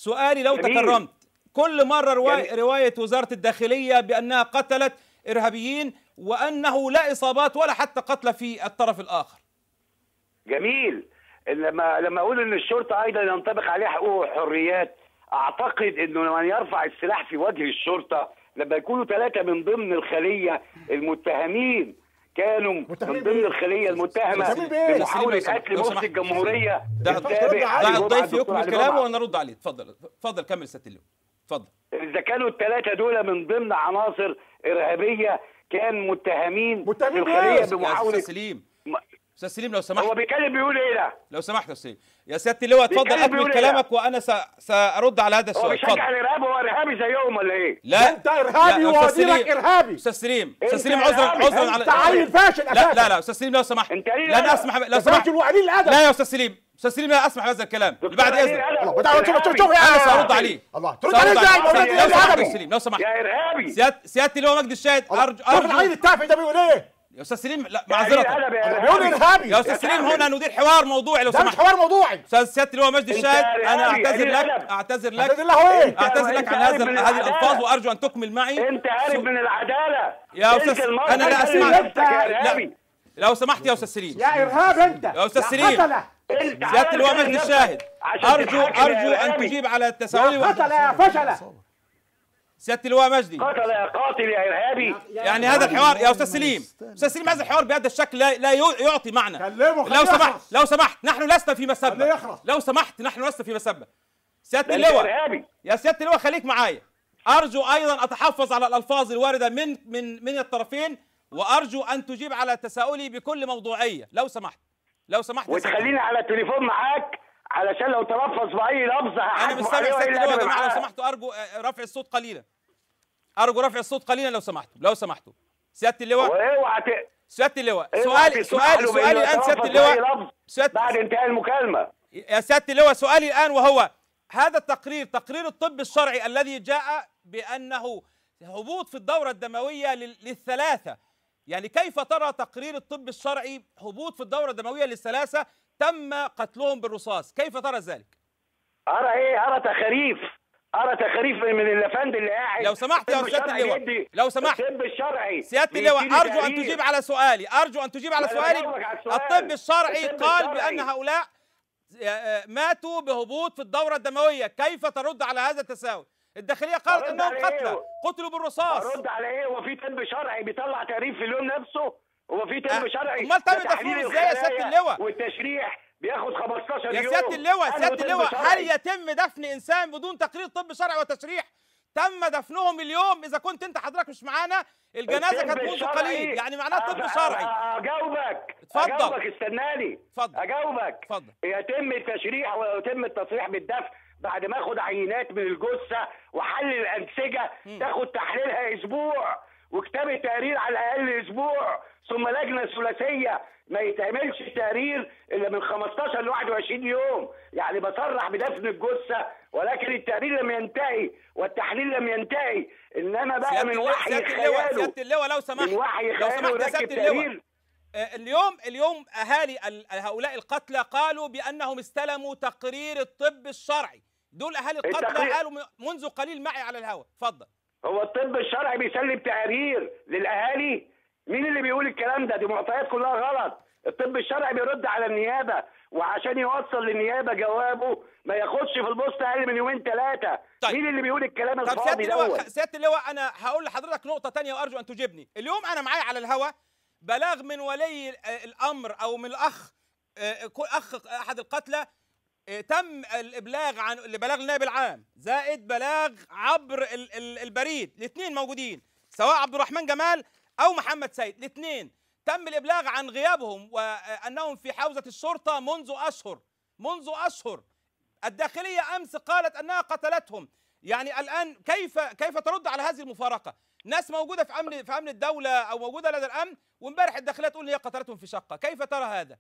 سؤالي لو جميل. تكرمت كل مرة رواية, جميل. رواية وزارة الداخلية بأنها قتلت إرهابيين وأنه لا إصابات ولا حتى قتل في الطرف الآخر جميل لما لما اقول ان الشرطه ايضا ينطبق عليها حقوق وحريات اعتقد انه من يرفع السلاح في وجه الشرطه لما يكونوا ثلاثه من ضمن الخليه المتهمين كانوا من متهمين ضمن بإيه؟ الخليه المتهمه متهمين بإيه؟ بمحاولة سليم، لو قتل سمحت. لو مفتي سمحت. الجمهوريه ده السابق ده علي دع جمعة، الضيف الدكتور يكمل علي كلامه جمعة. وأنا أرد عليه تفضل تفضل كمل ست اللواء تفضل اذا كانوا الثلاثه دول من ضمن عناصر ارهابيه كان متهمين في متهمين بإيه؟ الخليه يا أستاذ بمحاوله سليم م- أستاذ سليم لو سمحت هو بيتكلم بيقول ايه ده؟ لو سمحت يا أستاذ يا سيادة اللواء اتفضل بيتكلم أكمل بيقول إيه كلامك وأنا س... سأرد على هذا هو السؤال بيشجع اتفضل الارهاب هو ارهابي زيهم ولا ايه؟ لا انت ارهابي لا، يا أستاذ ووزيرك سليم. ارهابي استاذ سليم استاذ أنت سليم عذرا إرهابي. عذرا على انت عيل فاشل لا اساسا لا لا استاذ سليم لو سمحت أنت قليل لن الأدب. اسمح لو انت فاشل سمحت وقليل الادب لا يا استاذ سليم استاذ سليم لا اسمح بهذا الكلام دكتور بعد قليل اذنك الأدب. الله بتعالى شوف شوف شوف انا يا سارد عليه الله ترد سأرد عليه ازاي عليه. ما يا لو سمحت يا إرهابي. استاذ سليم لو سمحت يا ارهابي سيادة سيادتي اللي هو مجدي الشاهد ارجو شوف العيل ارجو التافه ده بيقول ايه يا استاذ سليم لا يا معذرة قليل الأدب يا بيقول إرهابي. ارهابي يا استاذ سليم هنا ندير حوار موضوعي لو ده مش سمحت حوار موضوعي استاذ سيادة اللي هو مجدي أنت الشاهد انا إرهابي، اعتذر قليل لك الأدب. اعتذر ده لك اللي هو ايه اعتذر أنت لك عن قارب هذا من هذه العدالة. الالفاظ وارجو ان تكمل معي انت قارب من العداله يا انت أستاذ، المرة أنا لا خلي أسمع. نفسك يا ارهابي لو سمحت يا استاذ سليم يا ارهاب انت يا أستاذ سليم. قتله انت سيادة اللي هو عارف مجدي نفسك الشاهد عشان ارجو تتحاكم يا ارجو ان إرهابي. تجيب على يا تساؤلي قتله يا فشله سيادة اللواء مجدي قتل يا قاتل يا ارهابي يعني هذا الحوار يا استاذ سليم استاذ سليم هذا الحوار بهذا الشكل لا, لا يو- يعطي معنى كلمه خليه لو سمحت يخلص. لو سمحت نحن لسنا في خليه مسبة يخلص. لو سمحت نحن لسنا في مسبة سيادة ده انت اللواء ارهابي يا سيادة اللواء خليك معايا أرجو أيضا أتحفظ على الألفاظ الواردة من من من الطرفين وأرجو أن تجيب على تساؤلي بكل موضوعية لو سمحت لو سمحت يا سيادة وتخليني على التليفون معاك علشان لو تلفظ باي لفظ أنا مش هحاسبه سامع عليه سيادة وإلا اللواء يا أنا جماعة لو معاه. سمحتوا أرجو آه، رفع الصوت قليلا أرجو رفع الصوت قليلا لو سمحتوا لو سمحتوا سيادة اللواء واوعى ت- سيادة اللواء اوعى سؤالي تسمح سؤالي له سؤالي بإنه الآن سيادة يتلفظ بأي اللواء لفظ سيادة بعد انتهاء المكالمه يا سيادة اللواء سؤالي الآن وهو هذا التقرير تقرير الطب الشرعي الذي جاء بأنه هبوط في الدورة الدموية لل- للثلاثة يعني كيف ترى تقرير الطب الشرعي هبوط في الدورة الدموية للثلاثة تم قتلهم بالرصاص كيف ترى ذلك ارى ايه ارى تخاريف ارى تخاريف من الافندي اللي قاعد لو سمحت يا الطب أستاذ الشرعي اللواء، بيدي- لو سمحت. الطب الشرعي سيادة اللواء بيديني أرجو أن تقرير. تجيب على سؤالي أرجو أن تجيب على أنا سؤالي بجاوبك على السؤال. الطب الشرعي الطب قال الشرعي. بأن هؤلاء آه، ماتوا بهبوط في الدورة الدموية كيف ترد على هذا التساؤل الداخلية قالت أرد أنهم على قتلى إيه؟ قتلوا بالرصاص ارد على ايه هو في طب شرعي بيطلع تقرير في اليوم نفسه هو في طب أه، شرعي أمال تم ده تحليل دفنه إزاي يا سيادة الخلايا اللواء؟ والتشريح بياخد 15 يا يوم سيادة اللواء أنا سيادة طب اللواء شرعي. هل يتم دفن إنسان بدون تقرير طب شرعي وتشريح تم دفنهم اليوم إذا كنت أنت حضرتك مش معانا الجنازة الطب كانت منذ الشرعي- قليل يعني معناه طب أ- أ- شرعي اجاوبك اتفضل. اجاوبك استناني اتفضل. اجاوبك اتفضل. يتم التشريح ويتم التصريح بالدفن بعد ما اخد عينات من الجثه واحلل الانسجه تاخد تحليلها اسبوع وكتابه تقرير على الاقل اسبوع ثم لجنه ثلاثيه ما يتعملش التقرير الا من 15 ل 21 يوم يعني بصرح بدفن الجثه ولكن التقرير لم ينتهي والتحليل لم ينتهي انما بقى سيادة من اللواء وحي سيادة اللواء خياله سيادة اللواء لو سمحت من وحي لو خياله سمحت يا يركب سيادة اللواء تقرير آه، اليوم اليوم اهالي ال- هؤلاء القتلى قالوا بانهم استلموا تقرير الطب الشرعي دول اهالي القتلى التقرير- قالوا م- منذ قليل معي على الهواء اتفضل هو الطب الشرعي بيسلم تقارير للاهالي مين اللي بيقول الكلام ده دي معطيات كلها غلط الطب الشرعي بيرد على النيابه وعشان يوصل للنيابه جوابه ما ياخدش في البوست اقل من يومين ثلاثه طيب. مين اللي بيقول الكلام طب سياده الفاضي اللواء دوت خ- سياده اللواء انا هقول لحضرتك نقطه تانية وارجو ان تجيبني اليوم انا معايا على الهوا بلاغ من ولي آه، الامر او من الاخ آه، كو- اخ احد القتلى آه، تم الابلاغ عن لبلاغ النائب العام زائد بلاغ عبر ال- ال- البريد الاثنين موجودين سواء عبد الرحمن جمال او محمد سيد الاثنين تم الابلاغ عن غيابهم وانهم في حوزه الشرطه منذ اشهر منذ اشهر الداخليه امس قالت انها قتلتهم يعني الان كيف كيف ترد على هذه المفارقه ناس موجوده في امن في امن الدوله او موجوده لدى الامن وامبارح الداخليه تقول ان هي قتلتهم في شقه كيف ترى هذا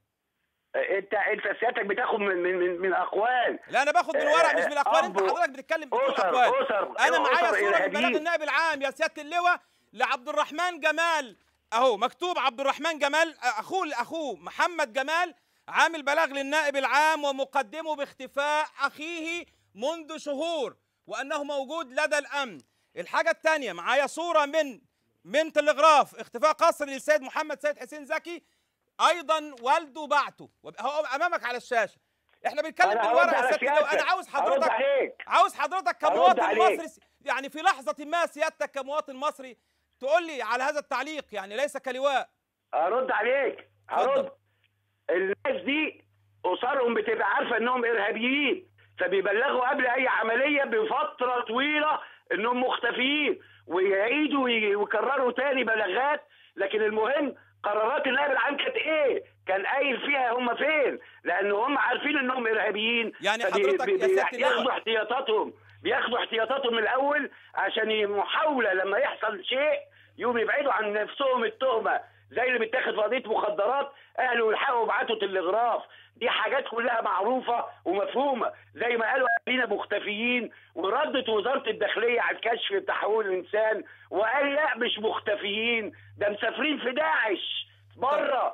انت انت سيادتك بتاخد من من من, من اقوال لا انا باخد من ورق مش من الاقوال انت أب- حضرتك بتتكلم بتقول أسر- اقوال أسر- انا معايا أسر صوره من إرهابيين. بلاغ النائب العام يا سياده اللواء لعبد الرحمن جمال اهو مكتوب عبد الرحمن جمال اخوه اخوه محمد جمال عامل بلاغ للنائب العام ومقدمه باختفاء اخيه منذ شهور وانه موجود لدى الامن الحاجه الثانيه معايا صوره من من تلغراف اختفاء قسري للسيد محمد سيد حسين زكي ايضا والده بعته هو امامك على الشاشه احنا بنتكلم أنا هرد بالورقه على يا سيادة اللواء. انا سيادتك. عاوز هرد حضرتك عليك. عاوز حضرتك هرد كمواطن عليك. مصري يعني في لحظه ما سيادتك كمواطن مصري تقول لي على هذا التعليق يعني ليس كلواء هرد عليك هرد اتفضل. الناس دي اسرهم بتبقى عارفه انهم ارهابيين فبيبلغوا قبل اي عمليه بفتره طويله انهم مختفيين ويعيدوا وي- ويكرروا تاني بلاغات لكن المهم قرارات النائب العام كانت ايه؟ كان قايل فيها هم فين؟ لان هم عارفين انهم ارهابيين يعني فبي- حضرتك بي- يا سيادة بياخدوا اللواء. احتياطاتهم بياخدوا احتياطاتهم من الاول عشان ي- محاوله لما يحصل شيء يقوم يبعدوا عن نفسهم التهمه زي اللي بيتاخد في قضيه مخدرات اهله يلحقوا يبعتوا تلغراف دي حاجات كلها معروفه ومفهومه زي ما قالوا اهالينا مختفيين وردت وزاره الداخليه على الكشف بتاع حقوق الانسان وقال لا مش مختفيين ده مسافرين في داعش بره